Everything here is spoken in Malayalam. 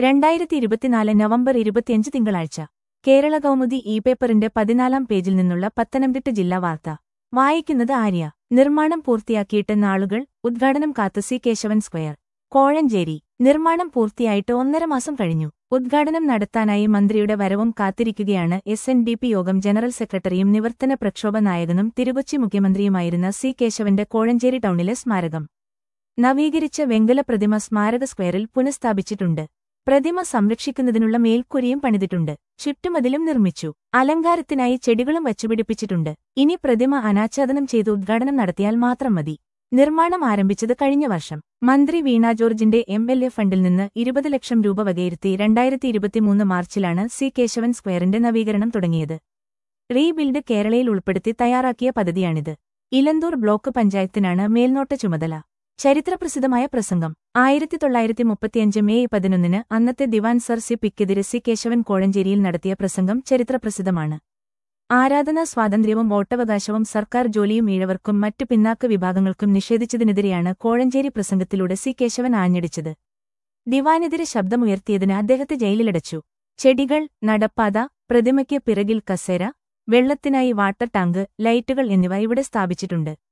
രണ്ടായിരത്തി ഇരുപത്തിനാല് നവംബർ ഇരുപത്തിയഞ്ച് തിങ്കളാഴ്ച കേരള കൗമുദി ഇ പേപ്പറിന്റെ പതിനാലാം പേജിൽ നിന്നുള്ള പത്തനംതിട്ട ജില്ലാ വാർത്ത വായിക്കുന്നത് ആര്യ നിർമ്മാണം പൂർത്തിയാക്കിയിട്ട് നാളുകൾ ഉദ്ഘാടനം കാത്ത് സി കേശവൻ സ്ക്വയർ കോഴഞ്ചേരി നിർമ്മാണം പൂർത്തിയായിട്ട് ഒന്നര മാസം കഴിഞ്ഞു ഉദ്ഘാടനം നടത്താനായി മന്ത്രിയുടെ വരവും കാത്തിരിക്കുകയാണ് എസ് എൻ ഡി പി യോഗം ജനറൽ സെക്രട്ടറിയും നിവർത്തന പ്രക്ഷോഭ നായകനും തിരുകൊച്ചി മുഖ്യമന്ത്രിയുമായിരുന്ന സി കേശവന്റെ കോഴഞ്ചേരി ടൗണിലെ സ്മാരകം നവീകരിച്ച വെങ്കല പ്രതിമ സ്മാരക സ്ക്വയറിൽ പുനഃസ്ഥാപിച്ചിട്ടുണ്ട് പ്രതിമ സംരക്ഷിക്കുന്നതിനുള്ള മേൽക്കൂരയും പണിതിട്ടുണ്ട് ചുറ്റുമതിലും നിർമ്മിച്ചു അലങ്കാരത്തിനായി ചെടികളും വച്ചുപിടിപ്പിച്ചിട്ടുണ്ട് ഇനി പ്രതിമ അനാച്ഛാദനം ചെയ്ത് ഉദ്ഘാടനം നടത്തിയാൽ മാത്രം മതി നിർമ്മാണം ആരംഭിച്ചത് കഴിഞ്ഞ വർഷം മന്ത്രി വീണ ജോർജിന്റെ എം എൽ എ ഫണ്ടിൽ നിന്ന് ഇരുപത് ലക്ഷം രൂപ വകയിരുത്തി രണ്ടായിരത്തി ഇരുപത്തിമൂന്ന് മാർച്ചിലാണ് സി കേശവൻ സ്ക്വയറിന്റെ നവീകരണം തുടങ്ങിയത് റീബിൽഡ് കേരളയിൽ ഉൾപ്പെടുത്തി തയ്യാറാക്കിയ പദ്ധതിയാണിത് ഇലന്തൂർ ബ്ലോക്ക് പഞ്ചായത്തിനാണ് മേൽനോട്ട ചുമതല ചരിത്രപ്രസിദ്ധമായ പ്രസംഗം ആയിരത്തി തൊള്ളായിരത്തി മുപ്പത്തിയഞ്ച് മെയ് പതിനൊന്നിന് അന്നത്തെ ദിവാൻ സർ സി പിക്കെതിരെ സി കേശവൻ കോഴഞ്ചേരിയിൽ നടത്തിയ പ്രസംഗം ചരിത്രപ്രസിദ്ധമാണ് ആരാധനാ സ്വാതന്ത്ര്യവും വോട്ടവകാശവും സർക്കാർ ജോലിയും ഈഴവർക്കും മറ്റു പിന്നാക്ക വിഭാഗങ്ങൾക്കും നിഷേധിച്ചതിനെതിരെയാണ് കോഴഞ്ചേരി പ്രസംഗത്തിലൂടെ സി കേശവൻ ആഞ്ഞടിച്ചത് ദിവാനെതിരെ ശബ്ദമുയർത്തിയതിന് അദ്ദേഹത്തെ ജയിലിലടച്ചു ചെടികൾ നടപ്പാത പ്രതിമയ്ക്ക് പിറകിൽ കസേര വെള്ളത്തിനായി വാട്ടർ ടാങ്ക് ലൈറ്റുകൾ എന്നിവ ഇവിടെ സ്ഥാപിച്ചിട്ടുണ്ട്